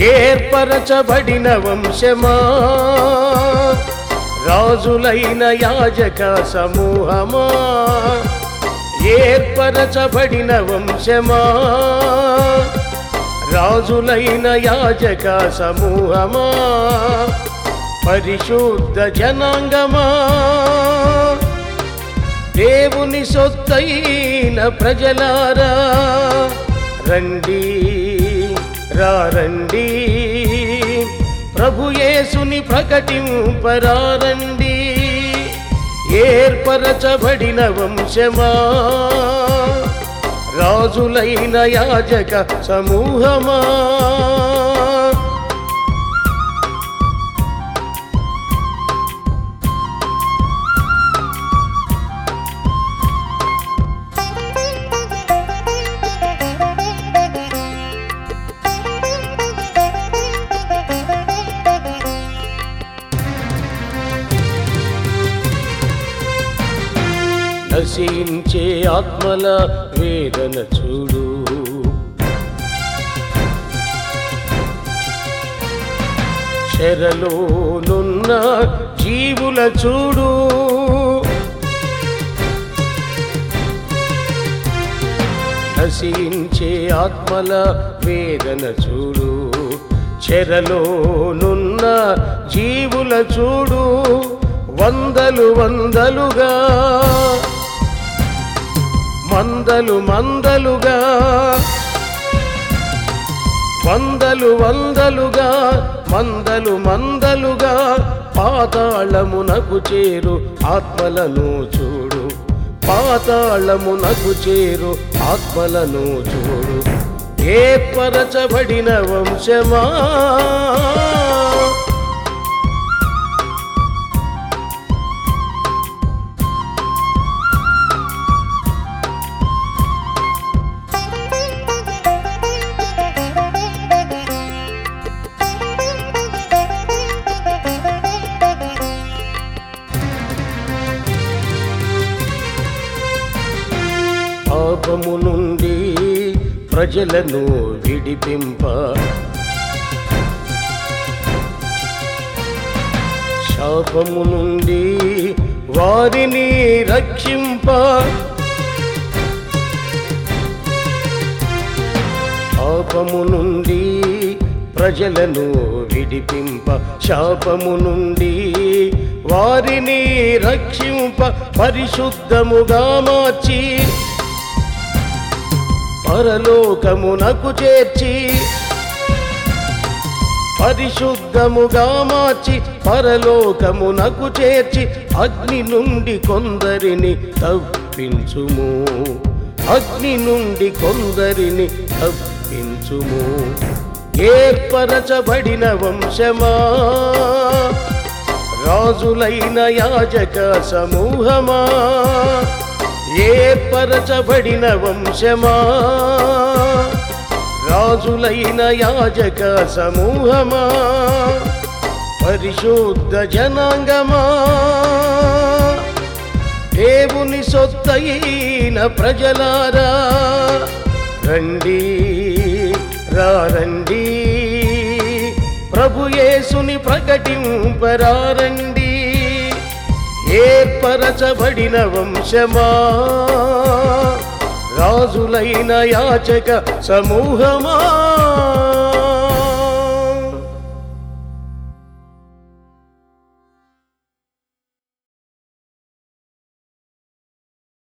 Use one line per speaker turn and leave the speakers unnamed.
ఏర్పరచబడిన వంశమా రాజులైన యాజక సమూహమా ఏర్పరచబడిన వంశమా రాజులైన యాజక సమూహమా పరిశుద్ధ జనాంగమా దేవుని సొత్తైన ప్రజలారా రండి రారండి ప్రభు యేసుని ప్రకటింపరారండి ఏర్పరచబడిన వంశమా రాజులైన యాజక సమూహమా నశించే ఆత్మల వేదన చూడు చెరలోనున్న జీవుల చూడు నశించే ఆత్మల వేదన చూడు చెరలోనున్న జీవుల చూడు వందలు వందలుగా మందలు మందలుగా వందలు వందలుగా మందలు మందలుగా పాతాళమునకు చేరు ఆత్మలను చూడు పాతాళమునకు చేరు ఆత్మలను చూడు ఏర్పరచబడిన వంశమా పాపము నుండి ప్రజలను విడిపింప శాపము నుండి వారిని రక్షింప పాపము నుండి ప్రజలను విడిపింప శాపము నుండి వారిని రక్షింప పరిశుద్ధముగా మార్చి పరలోకమునకు చేర్చి పరిశుద్ధముగా మార్చి పరలోకమునకు చేర్చి అగ్ని నుండి కొందరిని తప్పించుము అగ్ని నుండి కొందరిని తప్పించుము ఏర్పరచబడిన వంశమా రాజులైన యాజక సమూహమా ఏర్పరచబడిన వంశమా రాజులైన యాజక సమూహమా పరిశుద్ధ జనాంగమా దేవుని సొత్తైన ప్రజలారా రండి రారండి ప్రభు యేసుని ప్రకటింపరారండి ఏర్పరచబడిన వంశమా రాజులైన యాచక సమూహమా